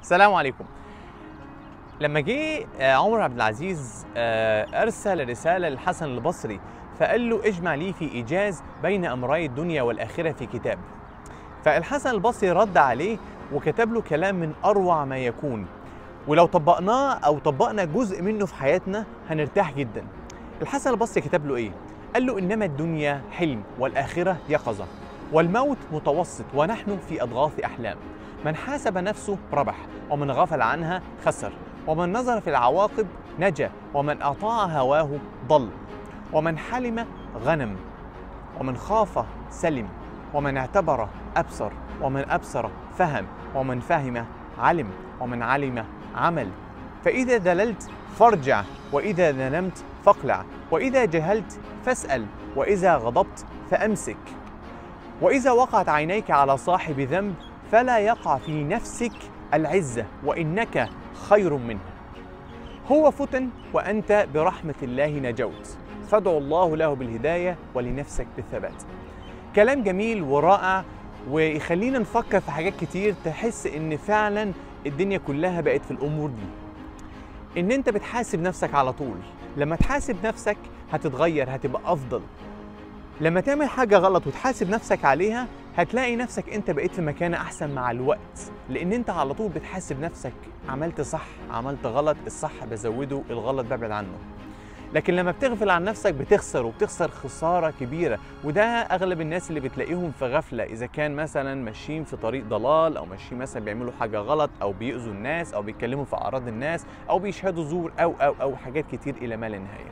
السلام عليكم لما جه آه، عمر عبد العزيز آه، ارسل رساله للحسن البصري فقال له اجمع لي في ايجاز بين امري الدنيا والاخره في كتاب فالحسن البصري رد عليه وكتب له كلام من اروع ما يكون ولو طبقناه او طبقنا جزء منه في حياتنا هنرتاح جدا الحسن البصري كتب له ايه قال له انما الدنيا حلم والاخره يقظه والموت متوسط ونحن في اضغاث احلام من حاسب نفسه ربح ومن غفل عنها خسر ومن نظر في العواقب نجا ومن اطاع هواه ضل ومن حلم غنم ومن خاف سلم ومن اعتبر ابصر ومن ابصر فهم ومن فهم علم ومن علم عمل فاذا دللت فارجع واذا نمت فاقلع واذا جهلت فاسال واذا غضبت فامسك واذا وقعت عينيك على صاحب ذنب فلا يقع في نفسك العزه وانك خير منه هو فتن وانت برحمه الله نجوت فادعو الله له بالهدايه ولنفسك بالثبات كلام جميل ورائع ويخلينا نفكر في حاجات كتير تحس ان فعلا الدنيا كلها بقت في الامور دي ان انت بتحاسب نفسك على طول لما تحاسب نفسك هتتغير هتبقى افضل لما تعمل حاجة غلط وتحاسب نفسك عليها هتلاقي نفسك انت بقيت في مكان احسن مع الوقت لان انت على طول بتحاسب نفسك عملت صح عملت غلط الصح بزوده الغلط ببعد عنه لكن لما بتغفل عن نفسك بتخسر وبتخسر خسارة كبيرة وده أغلب الناس اللي بتلاقيهم في غفلة إذا كان مثلا ماشيين في طريق ضلال أو ماشيين مثلا بيعملوا حاجة غلط أو بيأذوا الناس أو بيتكلموا في أعراض الناس أو بيشهدوا زور أو أو أو حاجات كتير إلى ما لا نهاية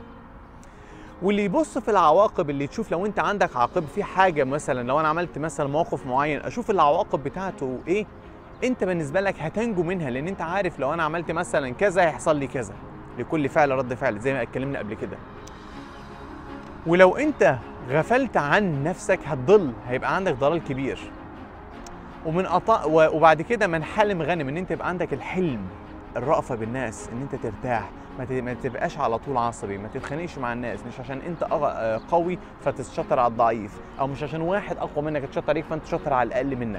واللي يبص في العواقب اللي تشوف لو انت عندك عاقبه في حاجه مثلا لو انا عملت مثلا موقف معين اشوف العواقب بتاعته ايه انت بالنسبه لك هتنجو منها لان انت عارف لو انا عملت مثلا كذا هيحصل لي كذا لكل فعل رد فعل زي ما اتكلمنا قبل كده ولو انت غفلت عن نفسك هتضل هيبقى عندك ضلال كبير ومن أطا... وبعد كده من حلم غنم ان انت يبقى عندك الحلم الرأفة بالناس ان انت ترتاح ما ت- ما تبقاش على طول عصبي ما تتخانقش مع الناس مش عشان انت أغ- آه قوي فتتشطر على الضعيف او مش عشان واحد اقوى منك اتشطر عليك فانت تشطر على الاقل منك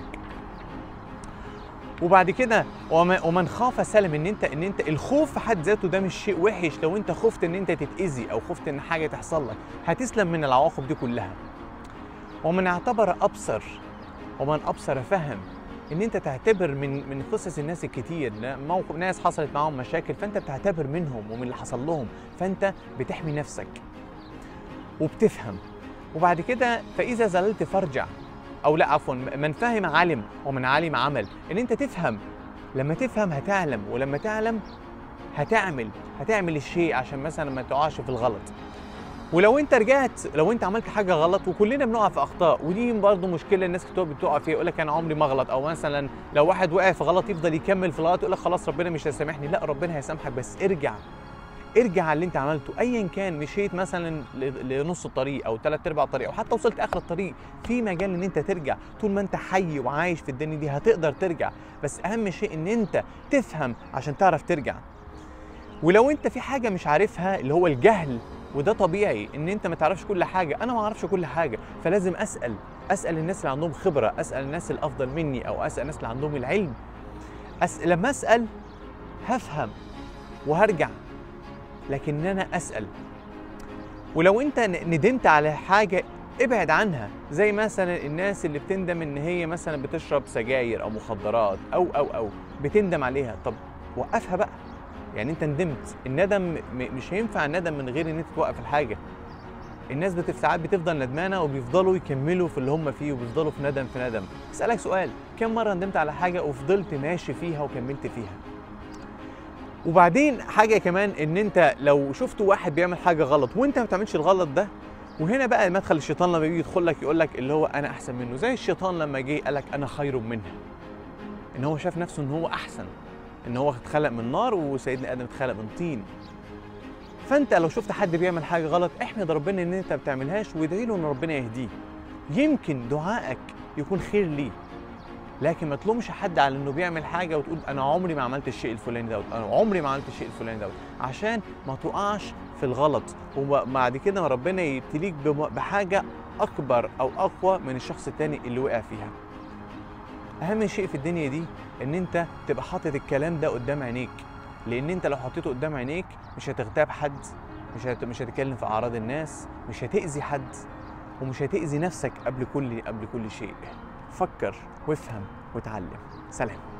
وبعد كده وما- ومن خاف سلم ان انت ان انت الخوف في حد ذاته ده مش شيء وحش لو انت خفت ان انت تتاذي او خفت ان حاجه تحصل لك هتسلم من العواقب دي كلها ومن اعتبر ابصر ومن ابصر فهم ان انت تعتبر من من قصص الناس الكتير لا- موقف ناس حصلت معاهم مشاكل فانت بتعتبر منهم ومن اللي حصل لهم فانت بتحمي نفسك وبتفهم وبعد كده فاذا زللت فارجع او لا عفوا من فهم علم ومن علم عمل ان انت تفهم لما تفهم هتعلم ولما تعلم هتعمل هتعمل الشيء عشان مثلا ما تقعش في الغلط ولو انت رجعت لو انت عملت حاجه غلط وكلنا بنقع في اخطاء ودي برضه مشكله الناس كتير بتقع فيها يقول لك انا عمري ما اغلط او مثلا لو واحد وقع في غلط يفضل يكمل في الغلط يقول لك خلاص ربنا مش هيسامحني لا ربنا هيسامحك بس ارجع ارجع على اللي انت عملته ايا كان مشيت مثلا ل- لنص الطريق او ثلاث ارباع الطريق او حتى وصلت اخر الطريق في مجال ان انت ترجع طول ما انت حي وعايش في الدنيا دي هتقدر ترجع بس اهم شيء ان انت تفهم عشان تعرف ترجع ولو انت في حاجه مش عارفها اللي هو الجهل وده طبيعي ان انت ما تعرفش كل حاجه انا ما اعرفش كل حاجه فلازم اسال اسال الناس اللي عندهم خبره اسال الناس الافضل مني او اسال الناس اللي عندهم العلم أس... لما اسال هفهم وهرجع لكن انا اسال ولو انت ن- ندمت على حاجه ابعد عنها زي مثلا الناس اللي بتندم ان هي مثلا بتشرب سجاير او مخدرات او او او بتندم عليها طب وقفها بقى يعني انت ندمت الندم م- مش هينفع الندم من غير ان انت توقف الحاجه الناس بتف ساعات بتفضل ندمانه وبيفضلوا يكملوا في اللي هم فيه وبيفضلوا في ندم في ندم اسالك سؤال كم مره ندمت على حاجه وفضلت ماشي فيها وكملت فيها وبعدين حاجه كمان ان انت لو شفت واحد بيعمل حاجه غلط وانت ما بتعملش الغلط ده وهنا بقى مدخل الشيطان لما بيجي يدخل لك يقول لك اللي هو انا احسن منه زي الشيطان لما جه قال لك انا خير منه ان هو شاف نفسه ان هو احسن ان هو اتخلق من نار وسيدنا ادم اتخلق من طين فانت لو شفت حد بيعمل حاجه غلط احمد ربنا ان انت ما بتعملهاش وادعي له ان ربنا يهديه يمكن دعائك يكون خير ليه لكن ما تلومش حد على انه بيعمل حاجه وتقول انا عمري ما عملت الشيء الفلاني دوت انا عمري ما عملت الشيء الفلاني دوت عشان ما تقعش في الغلط وبعد كده ربنا يبتليك بم- بحاجه اكبر او اقوى من الشخص التاني اللي وقع فيها اهم شيء في الدنيا دي ان انت تبقى حاطط الكلام ده قدام عينيك لان انت لو حطيته قدام عينيك مش هتغتاب حد مش هت... مش هتتكلم في اعراض الناس مش هتاذي حد ومش هتاذي نفسك قبل كل قبل كل شيء فكر وافهم وتعلم سلام